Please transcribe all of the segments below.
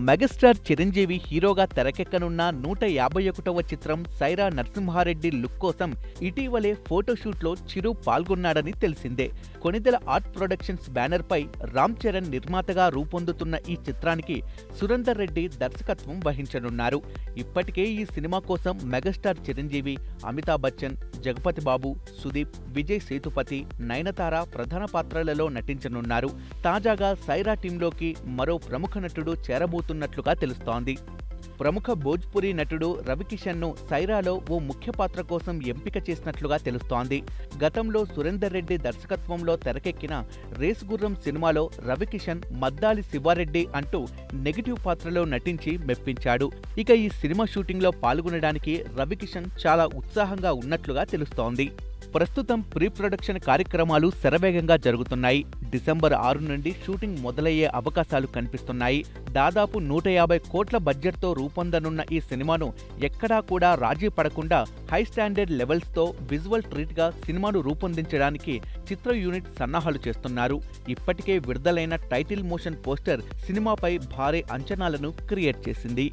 megastar Chiranjeevi హీరోగా తెరకెక్కనున్న నూట యాభై ఒకటవ చిత్రం సైరా నరసింహారెడ్డి లుక్ కోసం ఇటీవలే ఫోటోషూట్లో చిరు పాల్గొన్నాడని తెలిసిందే కొనిదెల ఆర్ట్ ప్రొడక్షన్స్ బ్యానర్ పై రామ్ చరణ్ నిర్మాతగా రూపొందుతున్న ఈ చిత్రానికి సురేందర్ రెడ్డి దర్శకత్వం వహించనున్నారు ఇప్పటికే ఈ సినిమా కోసం మెగాస్టార్ చిరంజీవి అమితాబ్ బచ్చన్ జగపతి బాబు సుదీప్ విజయ్ సేతుపతి నయనతార ప్రధాన పాత్రలలో నటించనున్నారు తాజాగా సైరా టీంలోకి మరో ప్రముఖ నటుడు చేరబోతున్నట్లుగా తెలుస్తోంది ప్రముఖ భోజ్పురి నటుడు రవికిషన్ను సైరాలో ఓ ముఖ్య పాత్ర కోసం ఎంపిక చేసినట్లుగా తెలుస్తోంది గతంలో సురేందర్ రెడ్డి దర్శకత్వంలో తెరకెక్కిన రేస్ గుర్రం సినిమాలో రవికిషన్ మద్దాలి శివారెడ్డి అంటూ నెగిటివ్ పాత్రలో నటించి మెప్పించాడు ఇక ఈ సినిమా షూటింగ్లో పాల్గొనడానికి రవికిషన్ చాలా ఉత్సాహంగా ఉన్నట్లుగా తెలుస్తోంది ప్రస్తుతం ప్రీ ప్రొడక్షన్ కార్యక్రమాలు శరవేగంగా జరుగుతున్నాయి డిసెంబర్ ఆరు నుండి షూటింగ్ మొదలయ్యే అవకాశాలు కనిపిస్తున్నాయి దాదాపు నూట యాభై కోట్ల బడ్జెట్తో రూపొందనున్న ఈ సినిమాను ఎక్కడా కూడా రాజీ పడకుండా హై స్టాండర్డ్ లెవెల్స్తో విజువల్ ట్రీట్గా సినిమాను రూపొందించడానికి చిత్ర యూనిట్ సన్నాహాలు చేస్తున్నారు ఇప్పటికే విడుదలైన టైటిల్ మోషన్ పోస్టర్ సినిమాపై భారీ అంచనాలను క్రియేట్ చేసింది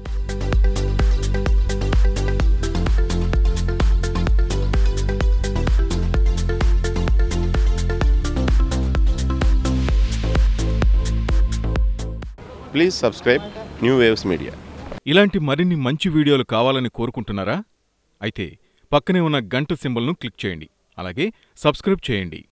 please subscribe New Waves Media ఇలాంటి మరిన్ని మంచి వీడియోలు కావాలని కోరుకుంటున్నారా అయితే పక్కనే ఉన్న గంట సింబల్ను క్లిక్ చేయండి అలాగే సబ్స్క్రైబ్ చేయండి